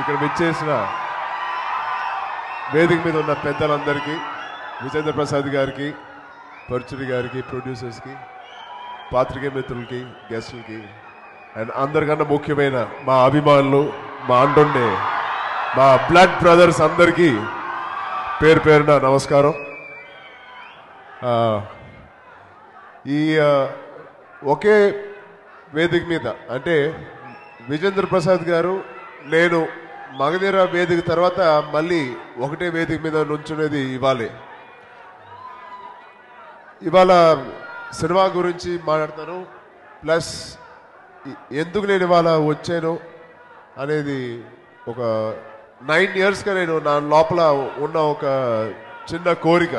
ఇక్కడ విచ్చేసిన వేదిక మీద ఉన్న పెద్దలందరికీ విజేంద్ర ప్రసాద్ గారికి పరుచురి గారికి ప్రొడ్యూసర్స్కి పాత్రికేయ మిత్రులకి గెస్టులకి అండ్ అందరికన్నా ముఖ్యమైన మా అభిమానులు మా అండుండే మా బ్లడ్ బ్రదర్స్ అందరికీ పేరు పేరున నమస్కారం ఆ, ఈ ఆ, ఒకే వేదిక మీద అంటే విజేంద్ర ప్రసాద్ గారు నేను మగధీర వేదిక తర్వాత మళ్ళీ ఒకటే వేదిక మీద నుంచునేది ఇవాళే ఇవాళ సినిమా గురించి మాట్లాడతాను ప్లస్ ఎ- ఎందుకు నేను ఇవాళ వచ్చాను అనేది ఒక నైన్ ఇయర్స్గా నేను నా లోపల ఉన్న ఒక చిన్న కోరిక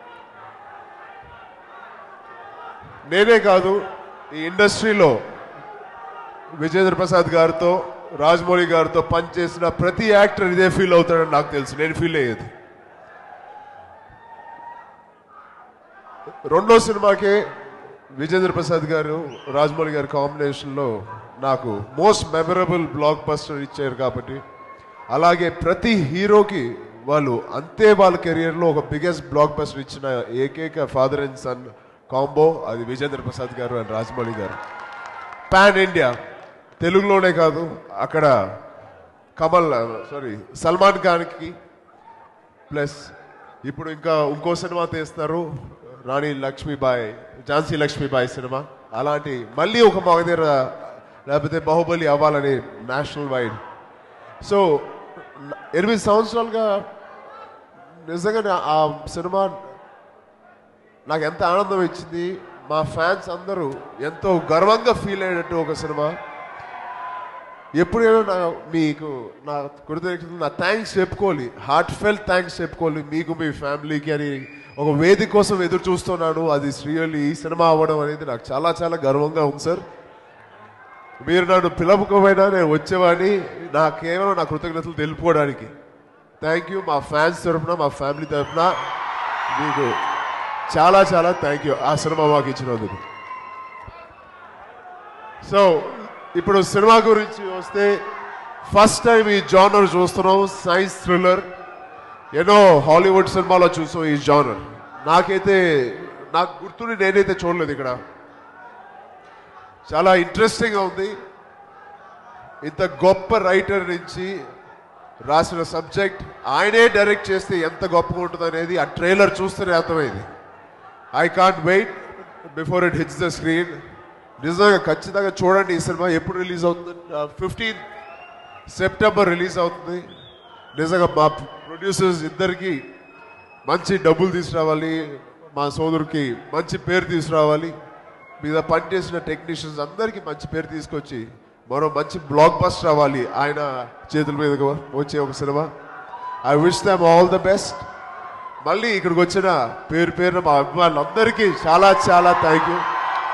నేనే కాదు ఈ ఇండస్ట్రీలో విజేంద్ర ప్రసాద్ గారితో రాజమౌళి గారితో పనిచేసిన ప్రతి యాక్టర్ ఇదే ఫీల్ అవుతాడని నాకు తెలుసు నేను ఫీల్ అయ్యేది రెండో సినిమాకే విజేంద్ర ప్రసాద్ గారు రాజమౌళి గారి కాంబినేషన్లో నాకు మోస్ట్ మెమరబుల్ బ్లాక్ బస్టర్ ఇచ్చారు కాబట్టి అలాగే ప్రతి హీరోకి వాళ్ళు అంతే వాళ్ళ కెరియర్లో ఒక బిగ్గెస్ట్ బ్లాక్ బస్టర్ ఇచ్చిన ఏకైక ఫాదర్ అండ్ సన్ కాంబో అది విజేంద్ర ప్రసాద్ గారు అండ్ రాజమౌళి గారు పాన్ ఇండియా తెలుగులోనే కాదు అక్కడ కమల్ సారీ సల్మాన్ ఖాన్కి ప్లస్ ఇప్పుడు ఇంకా ఇంకో సినిమా తీస్తారు రాణి లక్ష్మీబాయి ఝాన్సీ లక్ష్మీబాయి సినిమా అలాంటి మళ్ళీ ఒక మగధీర లేకపోతే బాహుబలి అవ్వాలని నేషనల్ వైడ్ సో ఎనిమిది సంవత్సరాలుగా నిజంగా నా- ఆ సినిమా నాకు ఎంత ఆనందం ఇచ్చింది మా ఫ్యాన్స్ అందరూ ఎంతో గర్వంగా ఫీల్ అయ్యేటట్టు ఒక సినిమా ఎప్పుడైనా నా మీకు నా కృతజ్ఞతలు నా థ్యాంక్స్ చెప్పుకోవాలి హార్ట్ ఫెల్ థ్యాంక్స్ చెప్పుకోవాలి మీకు మీ ఫ్యామిలీకి అని ఒక వేదిక కోసం ఎదురు చూస్తున్నాను అది శ్రీయలి ఈ సినిమా అవ్వడం అనేది నాకు చాలా చాలా గర్వంగా ఉంది సార్ మీరు నన్ను పిలవకపోయినా నేను వచ్చేవాడిని నా కేవలం నా కృతజ్ఞతలు తెలుపుకోవడానికి థ్యాంక్ యూ మా ఫ్యాన్స్ తరఫున మా ఫ్యామిలీ తరఫున మీకు చాలా చాలా థ్యాంక్ యూ ఆ సినిమా మాకు ఇచ్చినందుకు సో ఇప్పుడు సినిమా గురించి వస్తే ఫస్ట్ టైం ఈ జానర్ చూస్తున్నాం సైన్స్ థ్రిల్లర్ ఎన్నో హాలీవుడ్ సినిమాలో చూసాం ఈ జానర్ నాకైతే నాకు గుర్తుండి నేనైతే చూడలేదు ఇక్కడ చాలా ఇంట్రెస్టింగ్గా ఉంది ఇంత గొప్ప రైటర్ నుంచి రాసిన సబ్జెక్ట్ ఆయనే డైరెక్ట్ చేస్తే ఎంత గొప్పగా ఉంటుంది అనేది ఆ ట్రైలర్ చూస్తేనే అర్థమైంది I can't wait before it hits the screen నిజంగా ఖచ్చితంగా చూడండి ఈ సినిమా ఎప్పుడు రిలీజ్ అవుతుంది ఫిఫ్టీన్ సెప్టెంబర్ రిలీజ్ అవుతుంది నిజంగా మా ప్రొడ్యూసర్స్ ఇద్దరికి మంచి డబ్బులు తీసుకురావాలి మా సోదరుకి మంచి పేరు తీసుకురావాలి మీద పనిచేసిన టెక్నీషియన్స్ అందరికీ మంచి పేరు తీసుకొచ్చి మరో మంచి బ్లాక్ బస్టర్ అవ్వాలి ఆయన చేతుల మీదుగా వచ్చే ఒక సినిమా I wish them all the best మళ్ళీ ఇక్కడికి వచ్చిన పేరు పేరున మా అభిమానులందరికీ చాలా చాలా థ్యాంక్ యూ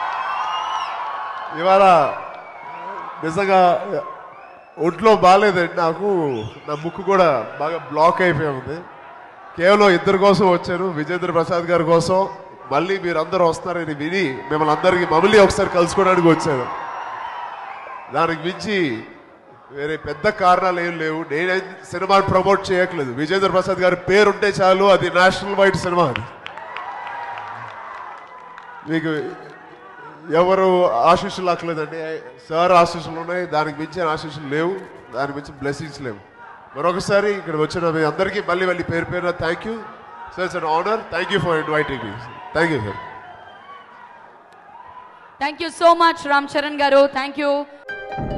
ఇవాళ నిజంగా ఒంట్లో బాగాలేదండి నాకు నా ముక్కు కూడా బాగా బ్లాక్ అయిపోయి ఉంది కేవలం ఇద్దరి కోసం వచ్చాను విజేంద్ర ప్రసాద్ గారి కోసం మళ్ళీ మీరు అందరూ వస్తారని విని మిమ్మల్ని అందరికీ మమ్మల్ని ఒకసారి కలుసుకోవడానికి వచ్చాను దానికి మించి వేరే పెద్ద కారణాలు ఏం లేవు నేనే సినిమాని ప్రమోట్ చేయట్లేదు విజేంద్ర ప్రసాద్ గారి పేరు ఉంటే చాలు అది నేషనల్ వైడ్ సినిమా అది మీకు ఎవరు ఆశీస్సులు అక్కలేదండి సార్ ఆశీస్సులు ఉన్నాయి దానికి మించిన ఆశీస్సులు లేవు దానికి మించిన బ్లెస్సింగ్స్ లేవు మరొకసారి ఇక్కడ వచ్చిన మీ అందరికీ మళ్ళీ మళ్ళీ పేరు పేరున thank you sir it's an honour thank you for inviting me thank you sir thank you so much Ram Charan garu thank you